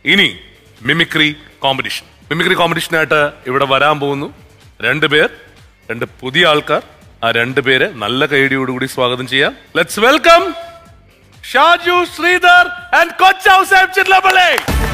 ഇനി mimicry competition mimicry കോമ്പറ്റീഷനായിട്ട് ഇവിടെ വരാൻ പോകുന്നു രണ്ട് പേർ രണ്ട് പുതിയ ആൾക്കാർ ആ രണ്ട് പേരെ നല്ല കൈഡിയോടുകൂടി സ്വാഗതം ചെയ്യാം let's welcome Shaju Sreedhar and കൊച്ചൗ സാബ് ചിർലപ്പള്ളി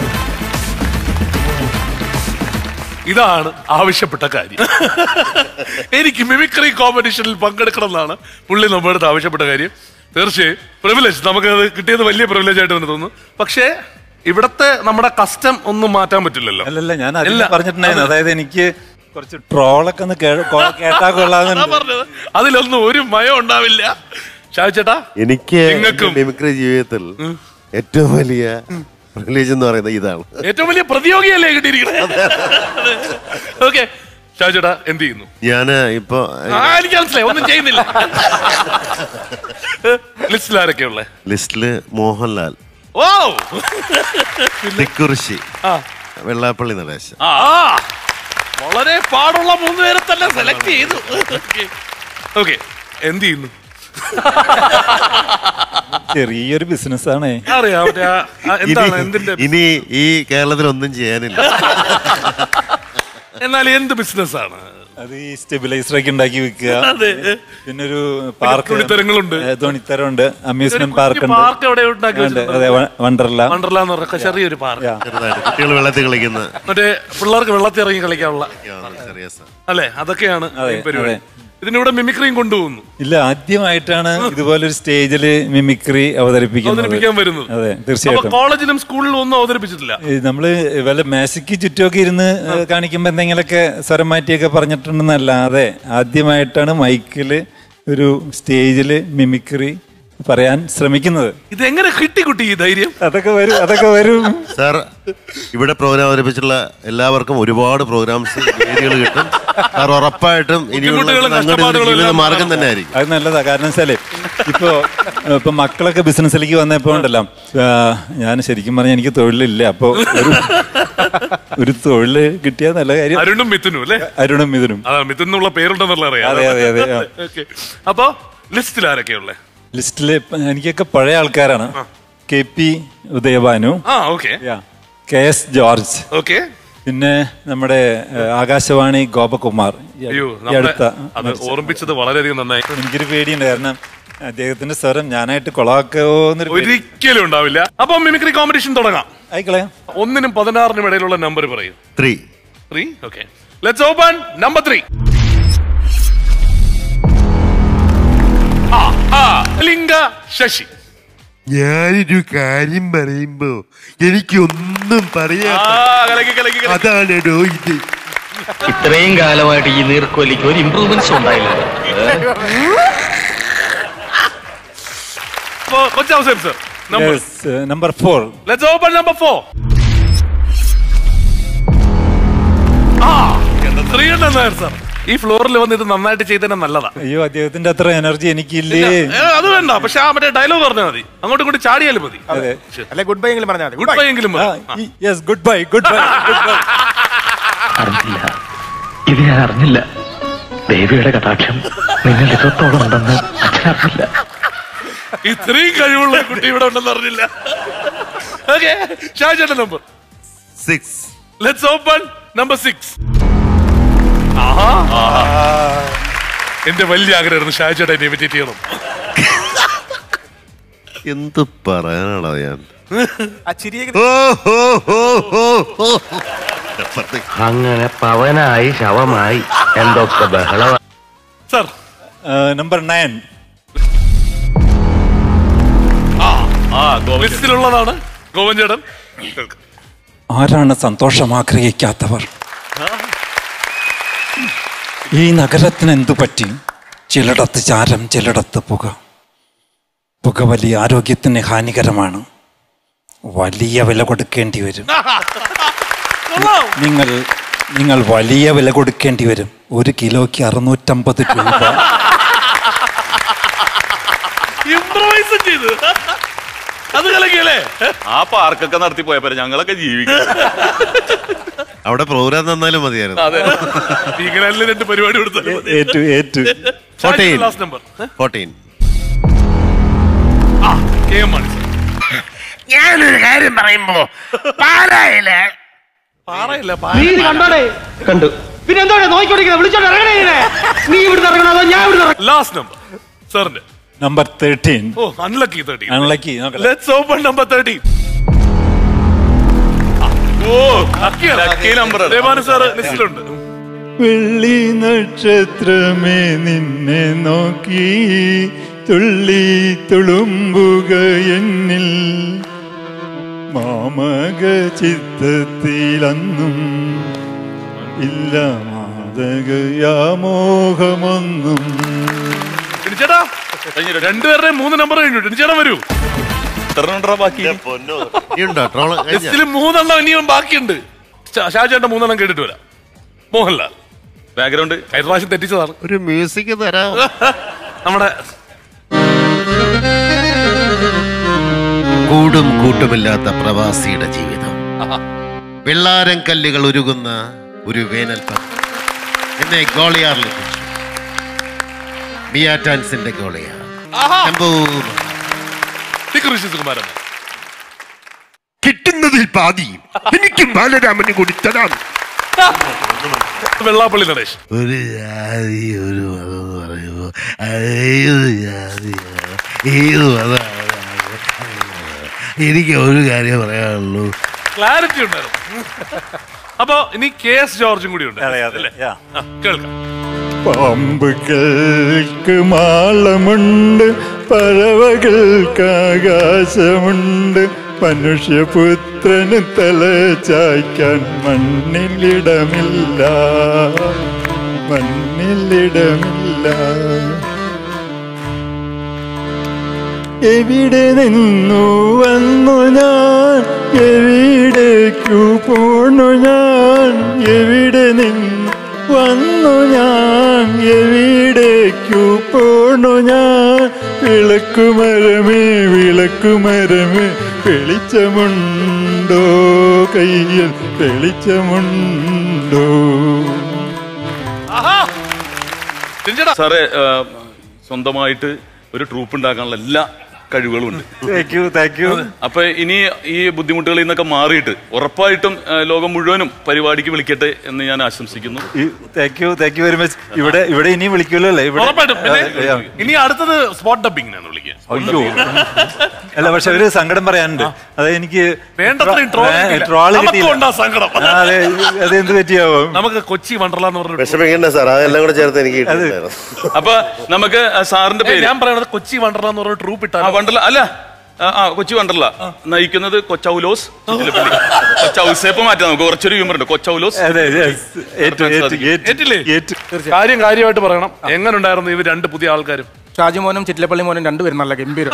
ഇതാണ് ആവശ്യപ്പെട്ട കാര്യം എനിക്ക് മിമിക്രി കോമ്പറ്റീഷനിൽ പങ്കെടുക്കണം എന്നാണ് പുള്ളി നമ്മുടെ അടുത്ത് ആവശ്യപ്പെട്ട കാര്യം തീർച്ചയായും പ്രിവിലേജ് നമുക്കത് കിട്ടിയത് വലിയ പ്രിവിലേജ് ആയിട്ട് തന്നെ തോന്നുന്നു പക്ഷേ ഇവിടത്തെ നമ്മുടെ കസ്റ്റം ഒന്നും മാറ്റാൻ പറ്റില്ലല്ലോ അല്ലല്ല ഞാൻ അതിൽ ഇല്ല. പറഞ്ഞിട്ടുണ്ടായിരുന്നു അതായത് എനിക്ക് കുറച്ച് ട്രോളൊക്കെ ഒന്ന് കേ- കൊ- കേട്ടാ അതാ കൊള്ളാമെന്നുണ്ട് പറഞ്ഞത് അതിലൊന്നും ഒരു മയം ഉണ്ടാവില്ല ഷാജു ചേട്ടാ എനിക്ക് നിങ്ങൾക്കും. എന്റെ മിമിക്രി ജീവിതത്തിൽ ഏറ്റവും വലിയ പ്രിവിലേജ് എന്ന് പറയുന്നത് ഇതാണ് ഏറ്റവും വലിയ പ്രതിയോഗിയല്ലേ കിട്ടിയിരിക്കണേ ഓക്കെ ഷാജു ചേട്ടാ എന്ത് ചെയ്യുന്നു ഞാന് ഇപ്പൊ ആ എനിക്ക് മനസ്സിലായി ഒന്നും ചെയ്യുന്നില്ല ലിസ്റ്റിൽ ആരൊക്കെ ഉള്ളേ ലിസ്റ്റില് മോഹൻലാൽ ഓ തിക്കുറിശി ആ വെള്ളാപ്പള്ളി നടേശൻ ആ വളരെ പാടുള്ള മൂന്ന് പേരെ തന്നെ സെലക്ട് ചെയ്തു ഓക്കെ എന്ത് ചെയ്യുന്നു ചെറിയൊരു ബിസിനസ്സാണ് അറിയാം മറ്റേ ആ- ആ എന്താണ് എന്തിന്റെ ഇനി ഈ കേരളത്തിൽ ഒന്നും ചെയ്യാനില്ല എന്നാൽ എന്ത് ബിസിനസ് ആണ് അത് ഈ സ്റ്റെബിലൈസർ ഒക്കെ ഉണ്ടാക്കി വെക്കുക അതെ പിന്നെ ഒരു പാർക്ക് തുണിത്തരങ്ങളുണ്ട്. തുണിത്തരമുണ്ട് അമ്യൂസ്മെന്റ് പാർക്ക് ഉണ്ട് പാർക്ക് എവിടെ ഉണ്ടാക്കി ഉണ്ട്, അതെ വ- വണ്ടർല വണ്ടർല എന്ന് പറഞ്ഞ ചെറിയൊരു പാർക്ക് ചെറുതായിട്ട് കുട്ടികൾ വെള്ളത്തിൽ കളിക്കുന്ന മറ്റേ പിള്ളേർക്ക് വെള്ളത്തിൽ ഇറങ്ങി കളിക്കാനുള്ള ചെറിയ സ്ഥലം. അല്ലേ അതൊക്കെയാണ് അതെ, ഈ പരിപാടി അതെ. ഇതിനിവിടെ മിമിക്രിയും കൊണ്ടുപോകുന്നു ഇല്ല ആദ്യമായിട്ടാണ് ഇതുപോലൊരു സ്റ്റേജില് മിമിക്രി അവതരിപ്പിക്കുന്നത് അവതരിപ്പിക്കാൻ വരുന്നത് അതെ അപ്പൊ തീർച്ചയായിട്ടും കോളേജിലും സ്കൂളിലും ഒന്നും അവതരിപ്പിച്ചിട്ടില്ല ഈ നമ്മള് വല്ല മേശയ്ക്ക് ചുറ്റുമൊക്കെ ഇരുന്ന് കാണിക്കുമ്പോ എന്തെങ്കിലുമൊക്കെ സ്വരം മാറ്റിയൊക്കെ പറഞ്ഞിട്ടുണ്ടെന്നല്ലാതെ ആദ്യമായിട്ടാണ് മൈക്കില് ഒരു സ്റ്റേജില് മിമിക്രി പറയാൻ ശ്രമിക്കുന്നത് ഇതെങ്ങനെ കിട്ടി കുട്ടി ഈ ധൈര്യം അതൊക്കെ വരും അതൊക്കെ വരും സാർ ഇവിടെ പ്രോഗ്രാം അവതരിപ്പിച്ചുള്ള എല്ലാവർക്കും ഒരുപാട് പ്രോഗ്രാംസ് വേദികൾ കിട്ടും സാർ ഉറപ്പായിട്ടും ഇനിയുള്ള ബുദ്ധിമുട്ടുകളും ഞങ്ങളുടെ ഒരു കഷ്ടപ്പാടുകളും ജീവിത എല്ലാം മാർഗം തന്നെ ആയിരിക്കും അത് നല്ലതാ കാരണം വെച്ചാല് ഇപ്പോ ഇപ്പൊ മക്കളൊക്കെ ബിസിനസ്സിലേക്ക് വന്നപ്പോ ഉണ്ടല്ലോ ആ, ഞാൻ ശരിക്കും പറഞ്ഞാൽ എനിക്ക് തൊഴിലില്ല അപ്പൊ ഒരു ഒരു തൊഴില് കിട്ടിയാൽ നല്ല കാര്യം അരുണും മിഥുനും അല്ലേ അരുണും മിഥുനും അതാ മിഥുൻ എന്നുള്ള പേരുണ്ടെന്നുള്ള അറിയാം അതെ അതെ അതെ ആ. ഓക്കെ അപ്പൊ ലിസ്റ്റിൽ ആരൊക്കെയുള്ളേ ലിസ്റ്റില് ഇപ്പൊ എനിക്കൊക്കെ പഴയ ആൾക്കാരാണ് കെ പി ഉദയഭാനു ആ okay K S George okay പിന്നെ നമ്മുടെ ഏഹ്, ആകാശവാണി ഗോപകുമാർ ഈ അയ്യോ ഈ നമ്മളെ അടുത്ത അത് ഓർമ്മിച്ചത് വളരെയധികം നന്നായി എനിക്കൊരു പേടിയുണ്ട് കാരണം അദ്ദേഹത്തിന്റെ സ്വരം ഞാനായിട്ട് കൊളാക്കോ എന്നൊരു പേടി. ഒരിക്കലും ഉണ്ടാവില്ല അപ്പൊ മിമിക്രി കോമ്പറ്റീഷൻ തുടങ്ങാം ആയിക്കളയാം ഒന്നിനും പതിനാറിനും ഇടയിലുള്ള നമ്പർ പറയും three three okay let's open number three ലിംഗ ശശി ഞാനൊരു കാര്യം പറയുമ്പോ എനിക്കൊന്നും ആ പറയാ കലക്കി കലക്കി കലക്കി. അതാണെടോ ഇത് ഇത്രയും കാലമായിട്ട് ഈ നീർക്കോലിക്ക് ഒരു ഇമ്പ്രൂവ്മെന്റ്സ് ഉണ്ടായില്ല അപ്പൊ കൊച്ചാവസരം സർ നമ്പർ Yes, ഏഹ്, number four let's open number four ആ ശ്രീകണ്ഠൻ നായർ സർ ഈ ഫ്ലോറിൽ വന്ന് ഇത് നന്നായിട്ട് ചെയ്തന്നെ നല്ലതാ അയ്യോ അദ്ദേഹത്തിന്റെ അത്ര എനർജി എനിക്കില്ലേ ഏ, അത് വേണ്ട പക്ഷെ ആ മറ്റേ ഡയലോഗ് പറഞ്ഞാൽ മതി അങ്ങോട്ടും ഇങ്ങോട്ട് ചാടിയാലും മതി അതെ അല്ലെ ഗുഡ് ബൈ എങ്കിലും പറഞ്ഞാൽ മതി ഗുഡ് ബൈ Goodbye എങ്കിലും മതി. Yes goodbye goodbye goodbye അറിഞ്ഞില്ല ഇത് ഞാൻ അറിഞ്ഞില്ല ദേവിയുടെ കടാക്ഷം നിങ്ങൾ ഇത്രത്തോളം ഉണ്ടെന്ന് അച്ഛൻ അറിഞ്ഞില്ല ഇത്രയും കഴിവുള്ള ഒരു കുട്ടി ഇവിടെ ഉണ്ടെന്ന് അറിഞ്ഞില്ല ഓക്കെ ഷാജന്റെ number six let's open number six എന്റെ വലിയ ആഗ്രഹമായിരുന്നു ഷാജേട്ടൻ ഇമിറ്റേറ്റ് ചെയ്യണം എന്ത് പറയാനാണോ ഞാൻ ആ ചിരിയെ ഓ ഹോ ഹോ ഹോ ഹോ അങ്ങനെ പവനായി ശവമായി എന്തൊക്കെ ബഹളമാണ് സർ നമ്പർ നയൻ ലിസ്റ്റിലുള്ളതാണ് ഗോവൻ ചേട്ടൻ ആരാണ് സന്തോഷം ആഗ്രഹിക്കാത്തവർ ഈ നഗരത്തിന് എന്തു പറ്റി ചിലയിടത്ത് ചാരം ചിലയിടത്ത് പുക പുക വലിയ ആരോഗ്യത്തിന് ഹാനികരമാണ് വലിയ വില കൊടുക്കേണ്ടി വരും കൊള്ളാം. നിങ്ങൾ നിങ്ങൾ വലിയ വില കൊടുക്കേണ്ടി വരും ഒരു കിലോയ്ക്ക് അറുന്നൂറ്റമ്പത് രൂപ ഇംപ്രവൈസ് ചെയ്ത് അത് കലക്കിയല്ലേ ആ പാർക്കൊക്കെ നടത്തി പോയപ്പോ ഞങ്ങളൊക്കെ ജീവിക്കും അവിടെ പ്രോഗ്രാം തന്നാലും മതിയായിരുന്നു അതെ ഭീകരല്ല രണ്ട് പരിപാടി കൊടുത്താലും മതി. ഏറ്റു ഏറ്റു Fourteen. ലാസ്റ്റ് നമ്പർ ഫോർട്ടീൻ ആ കെ എം മാണി സർ ഞാനൊരു കാര്യം പറയുമ്പോ പാലായില് പാറയില്ല നീ ഇത് കണ്ടോടെ കണ്ടു പിന്നെ എന്തോടെ നോക്കിക്കൊണ്ടിരിക്കുന്നത് വിളിച്ചോണ്ട് ഇറങ്ങണേ ഇങ്ങനെ. നീ ഇവിടുന്ന് ഇറങ്ങണോ അതോ ഞാൻ ഇവിടുന്ന് ഇറങ്ങണോ? ലാസ്റ്റ് നമ്പർ സാറിന്റെ number thirteen oh unlucky thirty unlucky let's open number thirty oh Lucky number ആണ്. ദേവാനു സാറ് ലിസ്റ്റിലുണ്ട് വെള്ളി നക്ഷത്രമേ നിന്നെ നോക്കി തുള്ളി തുളുമ്പുക എന്നിൽ മാമക ചിത്തത്തിലന്നും ഇല്ല മാതകയാമോഹമൊന്നും ടിനിച്ചേട്ടാ രണ്ടുപേരുടെയും മൂന്ന് നമ്പർ കഴിഞ്ഞു ടിനിച്ചേട്ടൻ വരൂ എത്ര ഉണ്ടെടാ ബാക്കി പൊന്നോ ഇനിയുണ്ടോ ട്രോള് കഴിഞ്ഞ ലിസ്റ്റിൽ മൂന്നെണ്ണം ഇനിയും ബാക്കിയുണ്ട് ഷാ- ഷാജേട്ടൻ മൂന്നെണ്ണം കേട്ടിട്ട് വരാം മോഹൻലാൽ ബാക്ക്ഗ്രൗണ്ട് കഴിഞ്ഞ പ്രാവശ്യം തെറ്റിച്ചതാണ് ഒരു മ്യൂസിക് തരാം നമ്മുടെ കൂടും കൂട്ടുമില്ലാത്ത പ്രവാസിയുടെ ജീവിതം വെള്ളാരം കല്ലുകൾ ഉരുകുന്ന ഒരു വേനൽ പകൽ. എന്നെ ഗോളിയാറിൽ എത്തിച്ചു മിയാറ്റാൻസിന്റെ ഗോളിയാർ ശംഭൂ. തിക്കുറിശി സുകുമാരൻ കിട്ടുന്നതിൽ പാതി എനിക്കും ബാലരാമന് കൂടി തരാം വെള്ളാപ്പള്ളി നടേഷ് ഒരു ജാതി ഒരു മതം എന്ന് പറയുമ്പോ ഏത് ജാതിയാണ് ഏത് മതമാണ് എനിക്ക് ഒരു കാര്യം പറയാനുള്ളൂ ക്ലാരിറ്റി ഉണ്ടായിരുന്നു അപ്പൊ ഇനി കെ എസ് ജോർജും കൂടി ഉണ്ട് അല്ലേ ആ, കേൾക്കാം പാമ്പുകൾക്ക് മാളമുണ്ട് പറവകൾക്ക് ആകാശമുണ്ട് മനുഷ്യപുത്രന് തല ചായ്ക്കാൻ മണ്ണിലിടമില്ല മണ്ണിലിടമില്ല എവിടെ നിന്നു വന്നു ഞാൻ എവിടേക്കു പോണു ഞാൻ എവിടെ നിന്ന് വന്നു ഞാൻ എവിടേക്കു പോണു ഞാൻ വിളക്കുമരമേ വിളക്കുമരമേ വെളിച്ചമുണ്ടോ കയ്യിൽ വെളിച്ചമുണ്ടോ ആഹാ ടിനിച്ചേട്ടാ സാറേ ആ, സ്വന്തമായിട്ട് ഒരു ട്രൂപ്പ് ഉണ്ടാക്കാനുള്ള എല്ലാ കഴിവുകളും ഉണ്ട് താങ്ക് യു താങ്ക് യു അപ്പൊ ഇനി ഈ ബുദ്ധിമുട്ടുകളിൽ നിന്നൊക്കെ മാറിയിട്ട് ഉറപ്പായിട്ടും ആ, ലോകം മുഴുവനും പരിപാടിക്ക് വിളിക്കട്ടെ എന്ന് ഞാൻ ആശംസിക്കുന്നു thank you thank you very much ഇവിടെ ഇവിടെ ഇനിയും വിളിക്കുമല്ലോ അല്ലേ ഇവിടെ ഉറപ്പായിട്ടും പിന്നെ ആ, ആ. ഇനി അടുത്തത് സ്പോട്ട് ഡബിങ്ങിനാണ് വിളിക്കുക അയ്യോ അല്ല പക്ഷെ ഒരു സങ്കടം പറയാനുണ്ട് അത് എനിക്ക് വേണ്ടത്രയും troll കിട്ടിയില്ല. ട്രോള് നമുക്കും ഉണ്ടാ സങ്കടം. അതെ അത് എന്ത് പറ്റിയാവോ നമുക്ക് കൊച്ചി വണ്ടർല എന്ന് പറഞ്ഞ വിഷമിക്കണ്ട സാർ അതെല്ലാം കൂടെ ചേർത്ത് എനിക്ക് കിട്ടിയിട്ടുണ്ടായിരുന്നു. അപ്പൊ നമുക്ക് ആ സാറിന്റെ പേര് ഞാൻ പറയുന്നത് കൊച്ചി വണ്ടർല എന്ന് പറഞ്ഞ ട്രൂപ്പ് ആ ഇട്ടാൽ വണ്ടർല അല്ല ആ, ആ കൊച്ചി വണ്ടർല നയിക്കുന്നത് കൊച്ചൗലോസ് ചിറ്റിലപ്പള്ളി. കൊച്ചൗസേപ്പ് മാറ്റാം നമുക്ക് കുറച്ചൊരു ഹ്യൂമർ ഉണ്ട് കൊച്ചൗലോസ് അതെ yes. ഏറ്റു, ഏറ്റു, ഏറ്റു, ഏറ്റില്ലേ? ഏറ്റു. കാര്യം കാര്യമായിട്ട് പറയണം എങ്ങനെ ഉണ്ടായിരുന്നു ഇവർ രണ്ട് പുതിയ ആൾക്കാരും ഷാജി മോനും ചിറ്റിലപ്പള്ളി മോനും രണ്ടുപേരും നല്ല ഗംഭീരം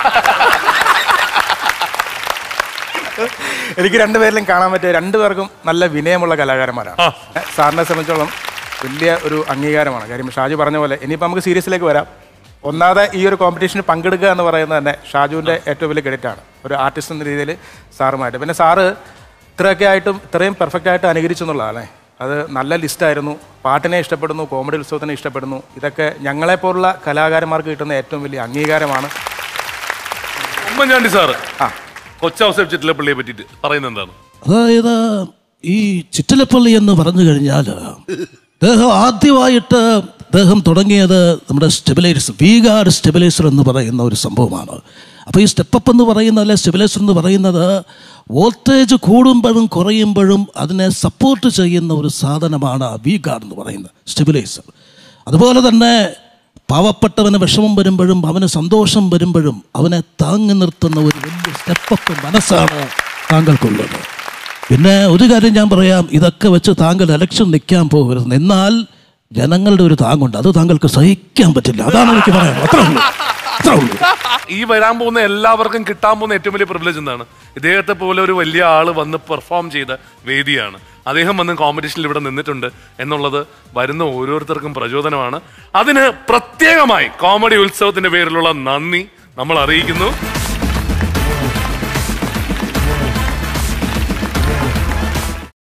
എനിക്ക് രണ്ടുപേരിലും കാണാൻ പറ്റിയ രണ്ടുപേർക്കും നല്ല വിനയമുള്ള കലാകാരന്മാരാണ് ഏ, സാറിനെ സംബന്ധിച്ചോളം വലിയ ഒരു അംഗീകാരമാണ് കാര്യം ഷാജു പറഞ്ഞ പോലെ ഇനിയിപ്പോൾ നമുക്ക് സീരീസിലേക്ക് വരാം ഒന്നാമതെ ഈ ഒരു കോമ്പറ്റീഷന് പങ്കെടുക്കുക എന്ന് പറയുന്നത് തന്നെ ഷാജുവിൻ്റെ ഏറ്റവും വലിയ ക്രെഡിറ്റ് ആണ് ഒരു ആർട്ടിസ്റ്റ് എന്ന രീതിയിൽ സാറുമായിട്ട് പിന്നെ സാറ് ഇത്രയൊക്കെ ആയിട്ടും ഇത്രയും പെർഫെക്റ്റ് ആയിട്ട് അനുകരിച്ചു എന്നുള്ളതാണ് അത് നല്ല ലിസ്റ്റായിരുന്നു പാട്ടിനെ ഇഷ്ടപ്പെടുന്നു കോമഡി ഉത്സവത്തിനെ ഇഷ്ടപ്പെടുന്നു ഇതൊക്കെ ഞങ്ങളെപ്പോലുള്ള കലാകാരന്മാർക്ക് കിട്ടുന്ന ഏറ്റവും വലിയ അംഗീകാരമാണ് ഉമ്മൻചാണ്ടി സാറ് ആ. കൊച്ചൗസേപ്പ് ചിറ്റിലപ്പള്ളിയെ പറ്റിയിട്ട് പറയുന്നത് എന്താണ് അതായത് ഈ ചിറ്റിലപ്പള്ളി എന്ന് പറഞ്ഞു കഴിഞ്ഞാൽ അദ്ദേഹം ആദ്യമായിട്ട് അദ്ദേഹം തുടങ്ങിയത് നമ്മുടെ സ്റ്റെബിലൈസർ വീഗാർഡ് സ്റ്റെബിലൈസർ എന്ന് പറയുന്ന ഒരു സംഭവമാണ് അപ്പോൾ ഈ സ്റ്റെപ്പപ്പ് എന്ന് പറയുന്ന അല്ലെ സ്റ്റെബിലൈസർ എന്ന് പറയുന്നത് വോൾട്ടേജ് കൂടുമ്പോഴും കുറയുമ്പോഴും അതിനെ സപ്പോർട്ട് ചെയ്യുന്ന ഒരു സാധനമാണ് വീഗാർഡ് എന്ന് പറയുന്നത് സ്റ്റെബിലൈസർ അതുപോലെ തന്നെ പാവപ്പെട്ടവന് വിഷമം വരുമ്പോഴും അവന് സന്തോഷം വരുമ്പോഴും അവനെ താങ്ങി നിർത്തുന്ന ഒരു വലിയ സ്റ്റെപ്പപ്പ് മനസ്സാണ് താങ്കൾക്കുള്ളത് പിന്നെ ഒരു കാര്യം ഞാൻ പറയാം ഇതൊക്കെ വെച്ച് താങ്കൾ ഇലക്ഷൻ നിൽക്കാൻ പോകരുത് എന്നാൽ ജനങ്ങളുടെ ഒരു താങ്ങുണ്ട് അത് താങ്കൾക്ക് സഹിക്കാൻ പറ്റില്ല അതാണ് എനിക്ക് പറയാൻ അത്രേ ഉള്ളൂ അത്രേ ഉള്ളൂ ഈ വരാൻ പോകുന്ന എല്ലാവർക്കും കിട്ടാൻ പോകുന്ന ഏറ്റവും വലിയ പ്രിവിലേജ് എന്താണ് ഇദ്ദേഹത്തെ പോലെ ഒരു വലിയ ആള് വന്ന് പെർഫോം ചെയ്ത വേദിയാണ് അദ്ദേഹം വന്ന് കോമ്പറ്റീഷനിൽ ഇവിടെ നിന്നിട്ടുണ്ട് എന്നുള്ളത് വരുന്ന ഓരോരുത്തർക്കും പ്രചോദനമാണ് അതിന് പ്രത്യേകമായി കോമഡി ഉത്സവത്തിന്റെ പേരിലുള്ള നന്ദി നമ്മൾ അറിയിക്കുന്നു